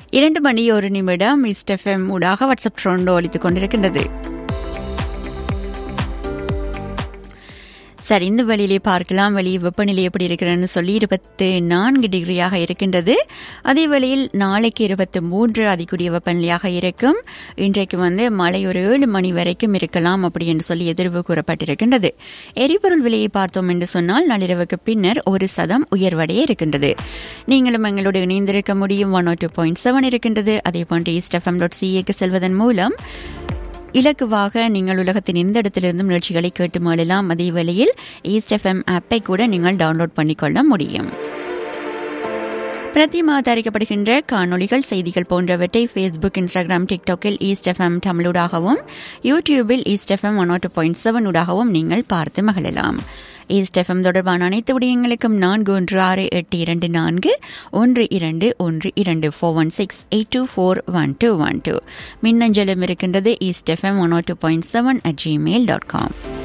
இரண்டு மணி ஒரு நிமிடம் இஸ்டெஃப்எம் ஊடாக வாட்ஸ்அப் ட்ரோண்டோ ஒலித்துக் கொண்டிருக்கின்றது சரி இந்த வழியிலே பார்க்கலாம் வெளியே வெப்பநிலை எப்படி இருக்கிறன்னு சொல்லி இருபத்து நான்கு டிகிரியாக இருக்கின்றது அதே வேளையில் நாளைக்கு இருபத்தி மூன்று அதிகூடிய வெப்பநிலையாக இருக்கும் இன்றைக்கு வந்து மழை ஒரு ஏழு மணி வரைக்கும் இருக்கலாம் அப்படி என்று சொல்லி எதிர்வு கூறப்பட்டிருக்கின்றது எரிபொருள் விலையை பார்த்தோம் என்று சொன்னால் நள்ளிரவுக்கு பின்னர் ஒரு சதம் உயர்வடைய இருக்கின்றது நீங்களும் எங்களோடு இணைந்திருக்க முடியும் ஒன் டூ பாயிண்ட் செவன் இருக்கின்றது அதே போன்று ஈஸ்ட் எஃப்எம் டாட் சிஏக்கு செல்வதன் மூலம் இலக்குவாக நீங்கள் உலகத்தின் எந்த இடத்திலிருந்தும் நிகழ்ச்சிகளை கேட்டு மாளலாம் அதே வேளையில் ஈஸ்ட் எஃப்எம் ஆப்பை கூட நீங்கள் டவுன்லோட் பண்ணிக்கொள்ள முடியும் பிரதிமா தயாரிக்கப்படுகின்ற காணொளிகள் செய்திகள் போன்றவற்றை ஃபேஸ்புக் இன்ஸ்டாகிராம் டிக்டாக்கில் ஈஸ்ட் எஃப்எம் தமிழூடாகவும் யூடியூபில் East FM one two point seven ஊடாகவும் நீங்கள் பார்த்து மகிழலாம் ஈஸ்ட் எஃப்எம் தொடர்பான அனைத்து விடயங்களுக்கும் நான்கு ஒன்று ஆறு எட்டு இரண்டு நான்கு ஒன்று இரண்டு ஒன்று இரண்டு four one six eight two four one two one two மின்னஞ்சலும் இருக்கின்றது East FM one two point seven at Gmail dot com